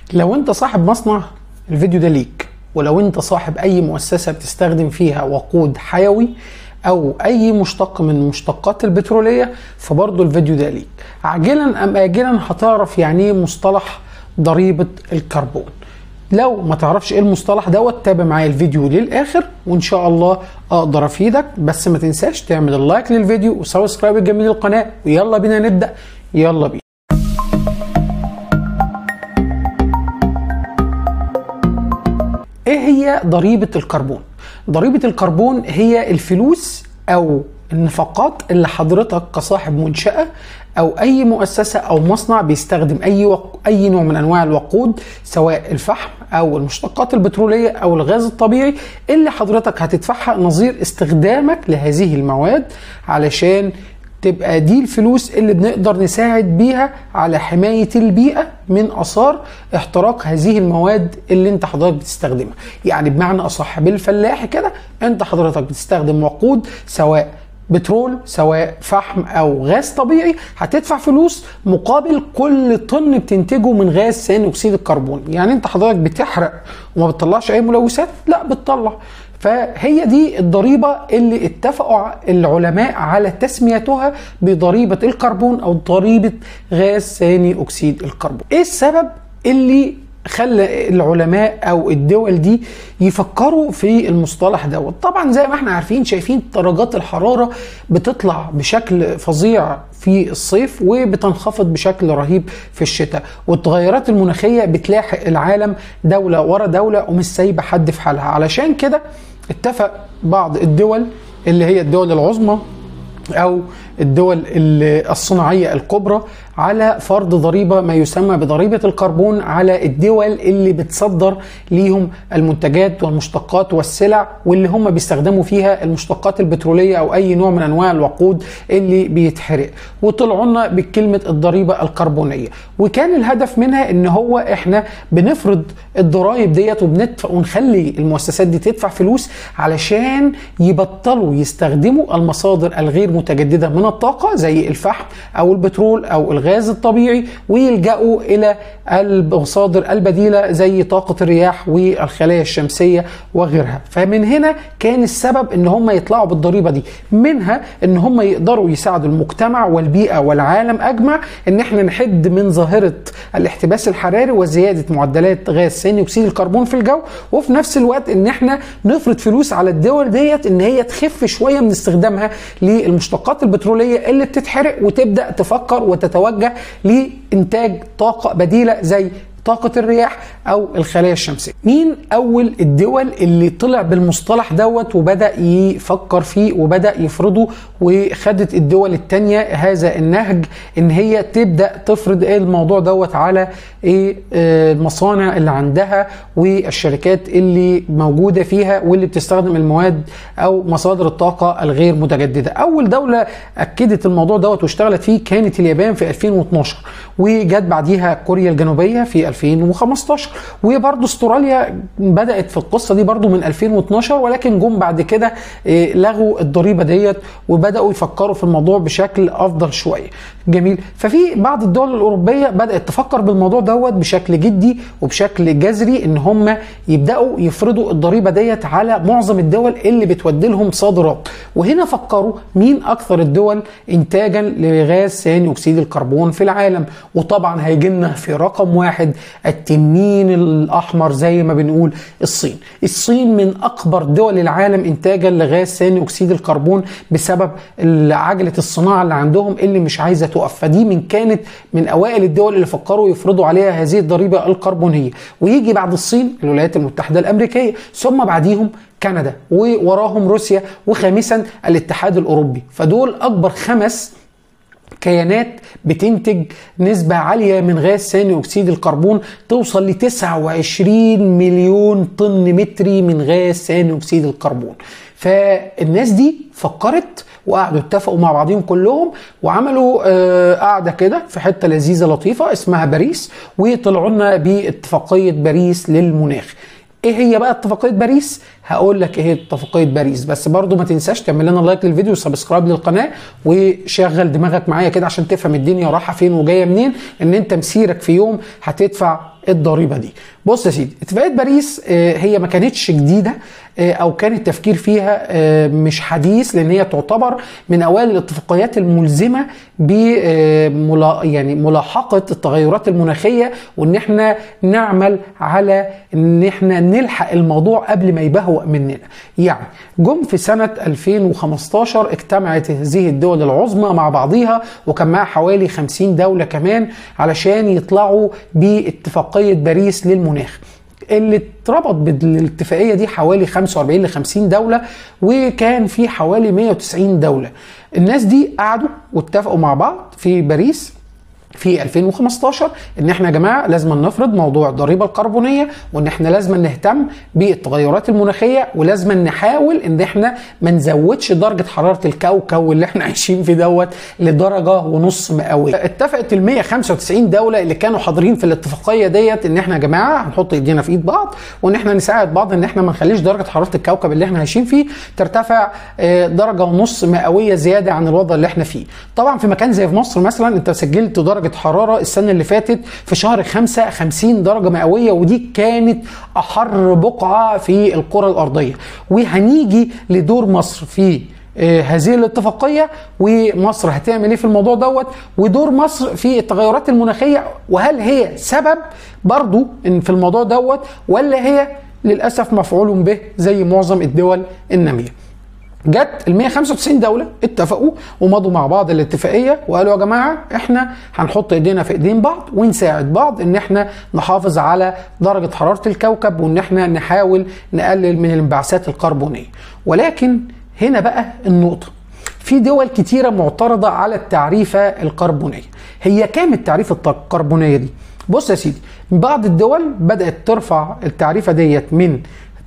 لو انت صاحب مصنع الفيديو ده ليك ولو انت صاحب اي مؤسسة بتستخدم فيها وقود حيوي او اي مشتق من المشتقات البترولية فبرضه الفيديو ده ليك عاجلا ام اجلا هتعرف يعني ايه مصطلح ضريبة الكربون لو ما تعرفش ايه المصطلح دوت تابع معايا الفيديو للاخر وان شاء الله اقدر افيدك بس ما تنساش تعمل اللايك للفيديو وسبسكرايب الجميل للقناه ويلا بينا نبدا يلا بينا ايه هي ضريبه الكربون ضريبه الكربون هي الفلوس او النفقات اللي حضرتك كصاحب منشأة أو أي مؤسسة أو مصنع بيستخدم أي وق... أي نوع من أنواع الوقود سواء الفحم أو المشتقات البترولية أو الغاز الطبيعي اللي حضرتك هتدفعها نظير استخدامك لهذه المواد علشان تبقى دي الفلوس اللي بنقدر نساعد بيها على حماية البيئة من أثار احتراق هذه المواد اللي انت حضرتك بتستخدمها يعني بمعنى أصح بالفلاح كده انت حضرتك بتستخدم وقود سواء بترول سواء فحم او غاز طبيعي هتدفع فلوس مقابل كل طن بتنتجه من غاز ثاني اكسيد الكربون يعني انت حضرتك بتحرق وما بتطلعش اي ملوثات لا بتطلع فهي دي الضريبة اللي اتفقوا العلماء على تسميتها بضريبة الكربون أو ضريبة غاز ثاني أكسيد الكربون إيه السبب اللي خلى العلماء او الدول دي يفكروا في المصطلح دوت طبعا زي ما احنا عارفين شايفين درجات الحراره بتطلع بشكل فظيع في الصيف وبتنخفض بشكل رهيب في الشتاء والتغيرات المناخيه بتلاحق العالم دوله ورا دوله ومش سايبه حد في حالها علشان كده اتفق بعض الدول اللي هي الدول العظمى او الدول الصناعيه الكبرى على فرض ضريبه ما يسمى بضريبه الكربون على الدول اللي بتصدر ليهم المنتجات والمشتقات والسلع واللي هم بيستخدموا فيها المشتقات البتروليه او اي نوع من انواع الوقود اللي بيتحرق وطلعوا لنا بكلمه الضريبه الكربونيه وكان الهدف منها ان هو احنا بنفرض الضرائب ديت وبندفع ونخلي المؤسسات دي تدفع فلوس علشان يبطلوا يستخدموا المصادر الغير متجدده من الطاقه زي الفحم او البترول او الغاز الغاز الطبيعي ويلجأوا إلى المصادر البديلة زي طاقة الرياح والخلايا الشمسية وغيرها فمن هنا كان السبب ان هم يطلعوا بالضريبة دي منها ان هم يقدروا يساعدوا المجتمع والبيئة والعالم أجمع ان احنا نحد من ظاهرة الاحتباس الحراري وزيادة معدلات غاز ثاني أكسيد الكربون في الجو وفي نفس الوقت ان احنا نفرض فلوس على الدول ديت ان هي تخف شوية من استخدامها للمشتقات البترولية اللي بتتحرق وتبدأ تفكر وتتوجه لإنتاج طاقة بديلة زي طاقة الرياح أو الخلايا الشمسية مين أول الدول اللي طلع بالمصطلح دوت وبدأ يفكر فيه وبدأ يفرضه وخدت الدول التانية هذا النهج إن هي تبدأ تفرض إيه الموضوع دوت على إيه المصانع اللي عندها والشركات اللي موجودة فيها واللي بتستخدم المواد أو مصادر الطاقة الغير متجددة أول دولة أكدت الموضوع دوت واشتغلت فيه كانت اليابان في 2012 وجت بعديها كوريا الجنوبية في 2015 وبرضه استراليا بدات في القصه دي برضه من 2012 ولكن جم بعد كده لغوا الضريبه ديت وبداوا يفكروا في الموضوع بشكل افضل شويه جميل ففي بعض الدول الاوروبيه بدات تفكر بالموضوع دوت بشكل جدي وبشكل جذري ان هم يبداوا يفرضوا الضريبه ديت على معظم الدول اللي بتودي لهم صادرات وهنا فكروا مين اكثر الدول انتاجا لغاز ثاني اكسيد الكربون في العالم وطبعا هيجي لنا في رقم واحد التنين الاحمر زي ما بنقول الصين الصين من اكبر دول العالم انتاجا لغاز ثاني اكسيد الكربون بسبب عجله الصناعه اللي عندهم اللي مش عايزه تقف فدي من كانت من اوائل الدول اللي فكروا يفرضوا عليها هذه الضريبه الكربونيه ويجي بعد الصين الولايات المتحده الامريكيه ثم بعديهم كندا ووراهم روسيا وخامسا الاتحاد الاوروبي فدول اكبر خمس كيانات بتنتج نسبة عالية من غاز ثاني أكسيد الكربون توصل ل 29 مليون طن متري من غاز ثاني أكسيد الكربون فالناس دي فكرت وقعدوا اتفقوا مع بعضهم كلهم وعملوا آه قعده كده في حته لذيذه لطيفه اسمها باريس وطلعوا لنا باتفاقيه باريس للمناخ ايه هي بقى اتفاقيه باريس هقول لك ايه هي اتفاقيه باريس بس برضو ما تنساش تعمل لنا لايك للفيديو وسبسكرايب للقناه وشغل دماغك معايا كده عشان تفهم الدنيا رايحه فين وجايه منين ان انت مسيرك في يوم هتدفع الضريبه دي بص يا سيدي اتفاقيه باريس آه، هي ما كانتش جديده آه، او كان التفكير فيها آه، مش حديث لان هي تعتبر من اوائل الاتفاقيات الملزمه ب يعني ملاحقه التغيرات المناخيه وان احنا نعمل على ان احنا نلحق الموضوع قبل ما يبهوأ مننا يعني جم في سنه 2015 اجتمعت هذه الدول العظمى مع بعضيها وكان معاها حوالي 50 دوله كمان علشان يطلعوا باتفاقيه باريس للمناخ اللي اتربط بالاتفاقيه دي حوالي 45 ل 50 دوله وكان في حوالي 190 دوله الناس دي قعدوا واتفقوا مع بعض في باريس في 2015 ان احنا يا جماعه لازم نفرض موضوع الضريبه الكربونيه وان احنا لازم نهتم بالتغيرات المناخيه ولازم نحاول ان احنا ما نزودش درجه حراره الكوكب اللي احنا عايشين فيه دوت لدرجه ونص مئويه. اتفقت ال 195 دوله اللي كانوا حاضرين في الاتفاقيه ديت ان احنا يا جماعه هنحط ايدينا في ايد بعض وان احنا نساعد بعض ان احنا ما نخليش درجه حراره الكوكب اللي احنا عايشين فيه ترتفع آه، درجه ونص مئويه زياده عن الوضع اللي احنا فيه. طبعا في مكان زي في مصر مثلا انت سجلت درجه درجة حرارة السنة اللي فاتت في شهر خمسة 50 درجة مئوية ودي كانت أحر بقعة في الكرة الأرضية وهنيجي لدور مصر في آه، هذه الاتفاقية ومصر هتعمل ايه في الموضوع دوت ودور مصر في التغيرات المناخية وهل هي سبب برضو في الموضوع دوت ولا هي للأسف مفعول به زي معظم الدول النامية جت ال 195 دوله اتفقوا ومضوا مع بعض الاتفاقيه وقالوا يا جماعه احنا هنحط ايدينا في ايدين بعض ونساعد بعض ان احنا نحافظ على درجه حراره الكوكب وان احنا نحاول نقلل من الانبعاثات الكربونيه ولكن هنا بقى النقطه في دول كتيرة معترضة على التعريفة الكربونية هي كام التعريفة الكربونية دي؟ بص يا سيدي بعض الدول بدأت ترفع التعريفة ديت من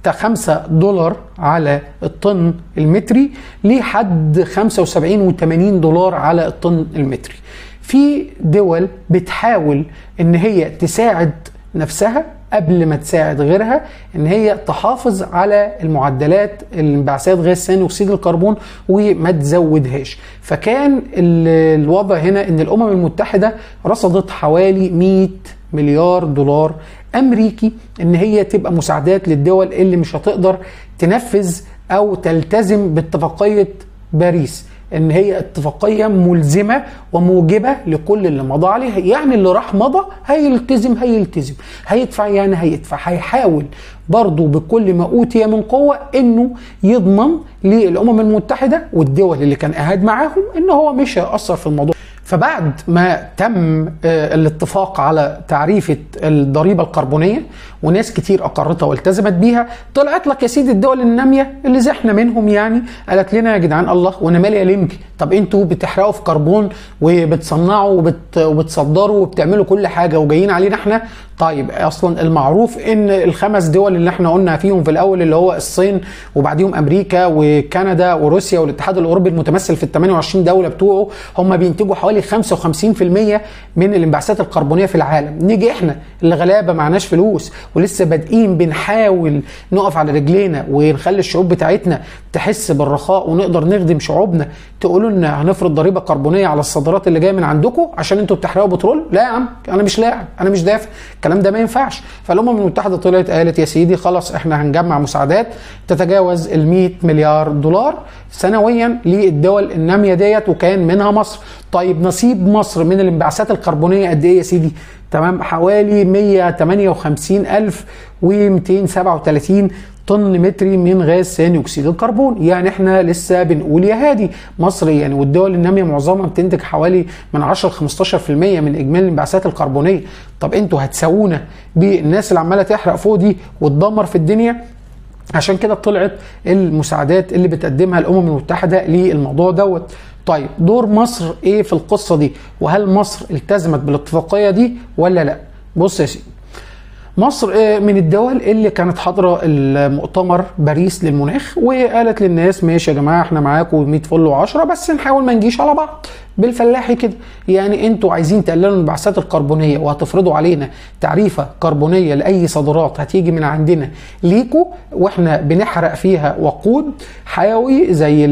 5 دولار على الطن المتري لحد 75 و80 دولار على الطن المتري في دول بتحاول ان هي تساعد نفسها قبل ما تساعد غيرها ان هي تحافظ على المعدلات الانبعاثات غاز ثاني اكسيد الكربون وما تزودهاش فكان الوضع هنا ان الامم المتحده رصدت حوالي 100 مليار دولار امريكي ان هي تبقى مساعدات للدول اللي مش هتقدر تنفذ او تلتزم باتفاقيه باريس ان هي اتفاقيه ملزمه وموجبه لكل اللي مضى عليها يعني اللي راح مضى هيلتزم هيلتزم هيدفع يعني هيدفع هيحاول برضه بكل ما اوتي من قوه انه يضمن للامم المتحده والدول اللي كان قاعد معاهم ان هو مش هيأثر في الموضوع فبعد ما تم آه، الاتفاق على تعريفة الضريبة الكربونية وناس كتير أقرتها والتزمت بيها طلعت لك يا سيدي الدول النامية اللي زي احنا منهم يعني قالت لنا يا جدعان الله وانا مالي يا لمبي طب انتوا بتحرقوا في كربون وبتصنعوا وبت وبتصدروا وبتعملوا كل حاجة وجايين علينا احنا طيب اصلا المعروف ان الخمس دول اللي احنا قلنا فيهم في الاول اللي هو الصين وبعديهم امريكا وكندا وروسيا والاتحاد الاوروبي المتمثل في ال 28 دوله بتوعه هم بينتجوا حوالي 55% من الانبعاثات الكربونيه في العالم نيجي احنا اللي غلابه معناش فلوس ولسه بادئين بنحاول نقف على رجلينا ونخلي الشعوب بتاعتنا تحس بالرخاء ونقدر نخدم شعوبنا تقولوا لنا هنفرض ضريبه كربونيه على الصادرات اللي جايه من عندكم عشان انتوا بتحرقوا بترول لا يا عم انا مش لاعب انا مش دافع الكلام ده ما ينفعش فالامم المتحده طلعت قالت يا سيدي خلاص احنا هنجمع مساعدات تتجاوز ال 100 مليار دولار سنويا للدول الناميه ديت وكان منها مصر طيب نصيب مصر من الانبعاثات الكربونيه قد ايه يا سيدي تمام حوالي 158 ألف و237 طن متري من غاز ثاني اكسيد الكربون يعني احنا لسه بنقول يا هادي مصر يعني والدول الناميه معظمها بتنتج حوالي من 10 ل 15% من اجمالي الانبعاثات الكربونيه طب انتوا هتساوونا بالناس اللي عماله تحرق فوق دي وتدمر في الدنيا عشان كده طلعت المساعدات اللي بتقدمها الامم المتحده للموضوع دوت طيب دور مصر ايه في القصه دي وهل مصر التزمت بالاتفاقيه دي ولا لا بص يا سيدي مصر آه، من الدول اللي كانت حاضره المؤتمر باريس للمناخ وقالت للناس ماشي يا جماعه احنا معاكم 100 فل و10 بس نحاول ما نجيش على بعض بالفلاحي كده يعني انتوا عايزين تقللوا الانبعاثات الكربونيه وهتفرضوا علينا تعريفه كربونيه لاي صادرات هتيجي من عندنا ليكوا واحنا بنحرق فيها وقود حيوي زي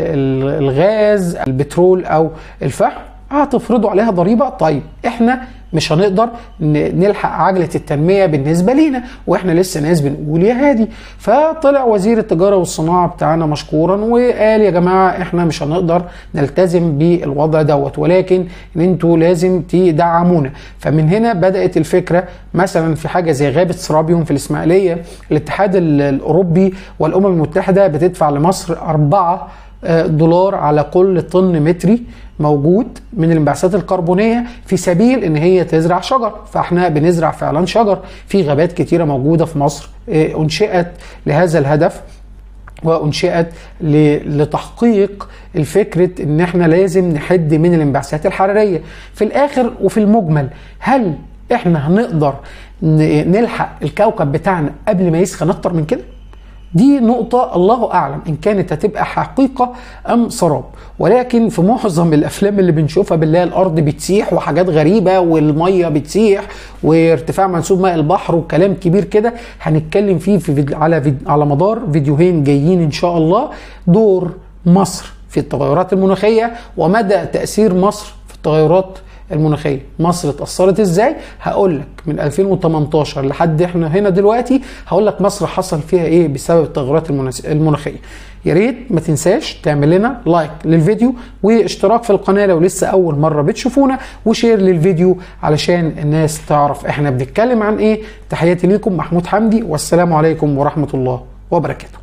الغاز البترول او الفحم هتفرضوا عليها ضريبه طيب احنا مش هنقدر نلحق عجله التنميه بالنسبه لينا واحنا لسه ناس بنقول يا هادي فطلع وزير التجاره والصناعه بتاعنا مشكورا وقال يا جماعه احنا مش هنقدر نلتزم بالوضع دوت ولكن ان انتوا لازم تدعمونا فمن هنا بدات الفكره مثلا في حاجه زي غابه سرابيوم في الاسماعيليه الاتحاد الاوروبي والامم المتحده بتدفع لمصر 4 دولار على كل طن متري موجود من الانبعاثات الكربونيه في سبيل ان هي تزرع شجر فاحنا بنزرع فعلا شجر في غابات كتيره موجوده في مصر انشئت لهذا الهدف وانشئت لتحقيق الفكره ان احنا لازم نحد من الانبعاثات الحراريه في الاخر وفي المجمل هل احنا هنقدر نلحق الكوكب بتاعنا قبل ما يسخن اكتر من كده دي نقطة الله أعلم إن كانت هتبقى حقيقة أم سراب ولكن في معظم الأفلام اللي بنشوفها بالله الأرض بتسيح وحاجات غريبة والمية بتسيح وارتفاع منسوب ماء البحر وكلام كبير كده هنتكلم فيه في فيديو على فيديو على مدار فيديوهين جايين إن شاء الله دور مصر في التغيرات المناخية ومدى تأثير مصر في التغيرات المناخيه مصر اتاثرت ازاي هقول لك من 2018 لحد احنا هنا دلوقتي هقول لك مصر حصل فيها ايه بسبب التغيرات المناخيه يا ريت ما تنساش تعمل لنا لايك للفيديو واشتراك في القناه لو لسه اول مره بتشوفونا وشير للفيديو علشان الناس تعرف احنا بنتكلم عن ايه تحياتي ليكم محمود حمدي والسلام عليكم ورحمه الله وبركاته